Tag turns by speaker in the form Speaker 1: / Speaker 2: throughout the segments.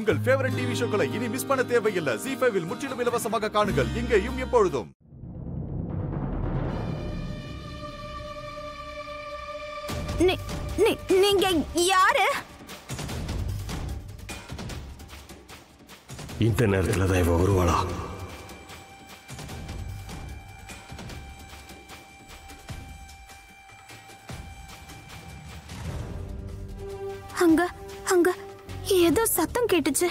Speaker 1: உங்கள் favourite TV ஷோக்களை இனி miss பண்ண தேவையில்லை ஜி ஃபைவில் முற்றிலும் இலவசமாக காணுங்கள் இங்கேயும் எப்பொழுதும்
Speaker 2: நீ- நீ- நீங்க யாரு
Speaker 3: இந்த நேரத்துல தான் இவ வருவாளா
Speaker 2: அங்க அங்க ஏதோ சத்தம் கேட்டுச்சு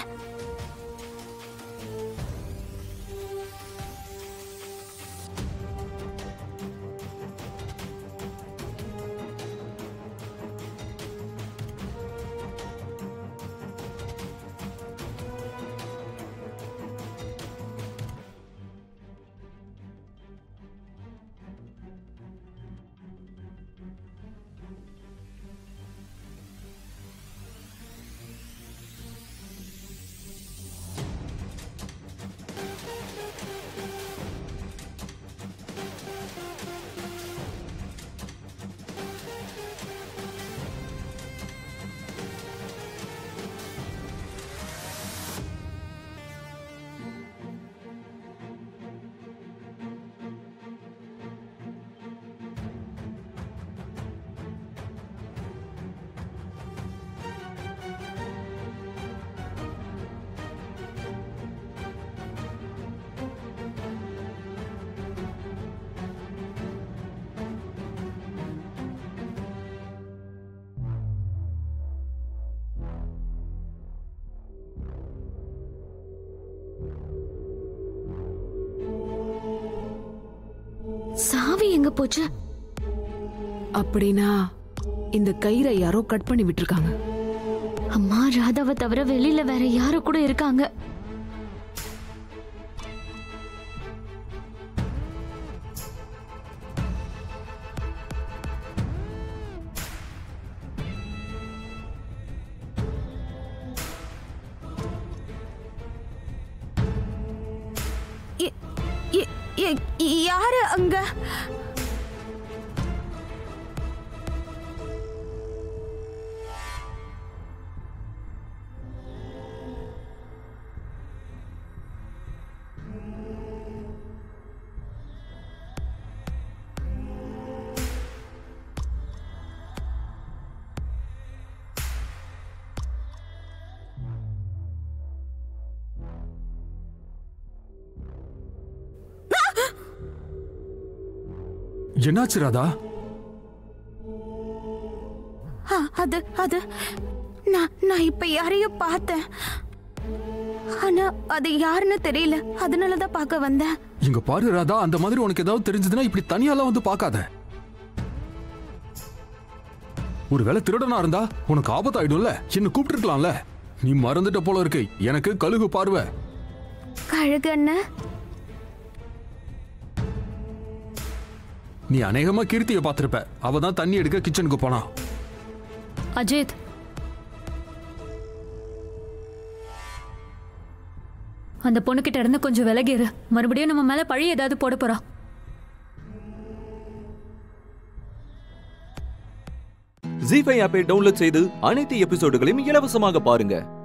Speaker 2: சாவி எங்க போச்சு
Speaker 4: அப்படின்னா இந்த கயிறை யாரோ கட் பண்ணி விட்டுருக்காங்க
Speaker 2: அம்மா ராதாவை தவிர வெளியில வேற யாரு கூட இருக்காங்க ய- ய- ய- யாரு அங்க
Speaker 5: என்னாச்சு ராதா
Speaker 2: ஆ, அது அது நான் நான் இப்ப யாரையோ பார்த்தேன் ஆனா அது யாருன்னு தெரியல அதனாலதான் பார்க்க வந்தேன்
Speaker 5: இங்க பாரு ராதா அந்த மாதிரி உனக்கு ஏதாவது தெரிஞ்சதுன்னா இப்படி தனியாலாம் வந்து பார்க்காத ஒருவேளை திருடனா இருந்தா உனக்கு ஆபத்தாயிடும்ல என்ன கூப்பிட்டுருக்கலாம்ல நீ மறந்துட்ட போல இருக்கு எனக்கு கழுகு பார்வை
Speaker 2: கழுகு அண்ணன்
Speaker 5: நீ அநேகமா கீர்த்தியை பார்த்திருப்ப அவ தான் தண்ணி எடுக்க கிச்சனுக்கு போனா
Speaker 6: அஜித் அந்த பொண்ணுகிட்ட இருந்து கொஞ்சம் விலகிரு மறுபடியும் நம்ம மேல பழி ஏதாவது போட போறா
Speaker 7: ஜி ஃபைவ் ஆப்பை டவுன்லோட் செய்து அனைத்து எபிசோடுகளையும் இலவசமாக பாருங்க